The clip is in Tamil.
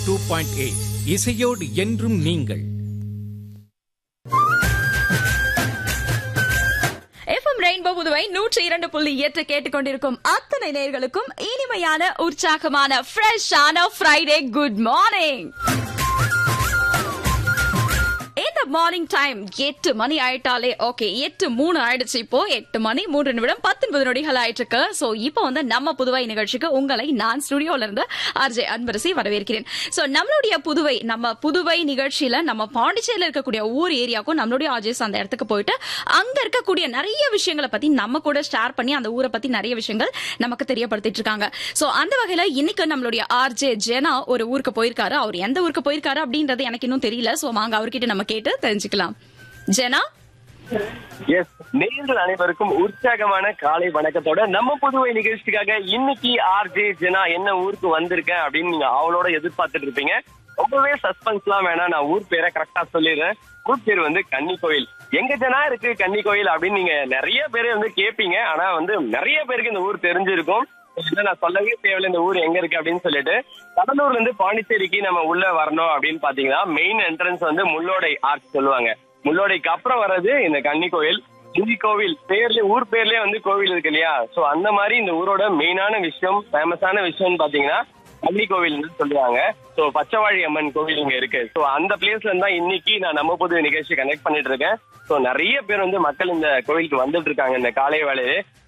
டூ பாயிண்ட் எயிட் இசையோடு என்றும் நீங்கள் எஃப்எம் ரெயின்போ புதுவை நூற்றி இரண்டு புள்ளி எட்டு கேட்டுக்கொண்டிருக்கும் அத்தனை நேர்களுக்கும் இனிமையான உற்சாகமான ஃப்ரெஷ்ஷான ஃப்ரைடே குட் மார்னிங் இந்த மார்னிங் டைம் எட்டு மணி ஆயிட்டாலே ஓகே எட்டு மூணு ஆயிடுச்சு இப்போ எட்டு மணி மூன்று நிமிடம் பத்தொன்பது நொடிகள் ஆயிட்டு இருக்கு சோ இப்போ வந்து நம்ம புதுவை நிகழ்ச்சிக்கு உங்களை நான் ஸ்டுடியோல இருந்து ஆர்ஜே அன்பரசி வரவேற்கிறேன் சோ நம்மளுடைய புதுவை நம்ம புதுவை நிகழ்ச்சியில நம்ம பாண்டிச்சேரியில இருக்கக்கூடிய ஊர் ஏரியாவுக்கும் நம்மளுடைய ஆர்ஜேஸ் அந்த இடத்துக்கு போயிட்டு அங்க இருக்கக்கூடிய நிறைய விஷயங்களை பத்தி நம்ம கூட ஷேர் பண்ணி அந்த ஊரை பத்தி நிறைய விஷயங்கள் நமக்கு தெரியப்படுத்திட்டு இருக்காங்க சோ அந்த வகையில இன்னைக்கு நம்மளுடைய ஆர்ஜே ஜெனா ஒரு ஊருக்கு போயிருக்காரு அவர் எந்த ஊருக்கு போயிருக்காரு அப்படின்றது எனக்கு இன்னும் தெரியல சோ வாங்க அவர்கிட்ட நம்ம கேட்டு தெரிஞ்சுக்கலாம் ஜெனா எஸ் நேர்கள் அனைவருக்கும் உற்சாகமான காலை வணக்கத்தோட நம்ம புதுவை நிகழ்ச்சிக்காக இன்னைக்கு ஆர்ஜே ஜெனா என்ன ஊருக்கு வந்திருக்கேன் அப்படின்னு நீங்க அவளோட எதிர்பார்த்துட்டு இருப்பீங்க ரொம்பவே சஸ்பென்ஸ்லாம் வேணாம் நான் ஊர் பேரை கரெக்டா சொல்லிடுறேன் ஊர் பேர் வந்து கன்னி கோயில் எங்க ஜனா இருக்கு கன்னி கோயில் அப்படின்னு நீங்க நிறைய பேர் வந்து கேட்பீங்க ஆனா வந்து நிறைய பேருக்கு இந்த ஊர் தெரிஞ்சிருக்கும் இல்ல நான் சொல்லவே தேவையில்ல இந்த ஊர் எங்க இருக்கு அப்படின்னு சொல்லிட்டு கடலூர்ல இருந்து பாண்டிச்சேரிக்கு நம்ம உள்ள வரணும் அப்படின்னு பாத்தீங்கன்னா மெயின் என்ட்ரன்ஸ் வந்து முள்ளோடை ஆர்ச் சொல்லுவாங்க முள்ளோடைக்கு அப்புறம் வர்றது இந்த கன்னி கோயில் இந்த கோவில் பேர்லயே ஊர் பேர்லயே வந்து கோவில் இருக்கு இல்லையா சோ அந்த மாதிரி இந்த ஊரோட மெயினான விஷயம் ஃபேமஸான விஷயம்னு பாத்தீங்கன்னா கன்னி கோவில் சொல்லுவாங்க சோ பச்சைவாழி அம்மன் கோவில் இங்க இருக்கு சோ அந்த பிளேஸ்ல இருந்தா இன்னைக்கு நான் நம்ம புது நிகழ்ச்சி கனெக்ட் பண்ணிட்டு இருக்கேன் சோ நிறைய பேர் வந்து மக்கள் இந்த கோவிலுக்கு வந்துட்டு இருக்காங்க இந்த காலை வேலையிலே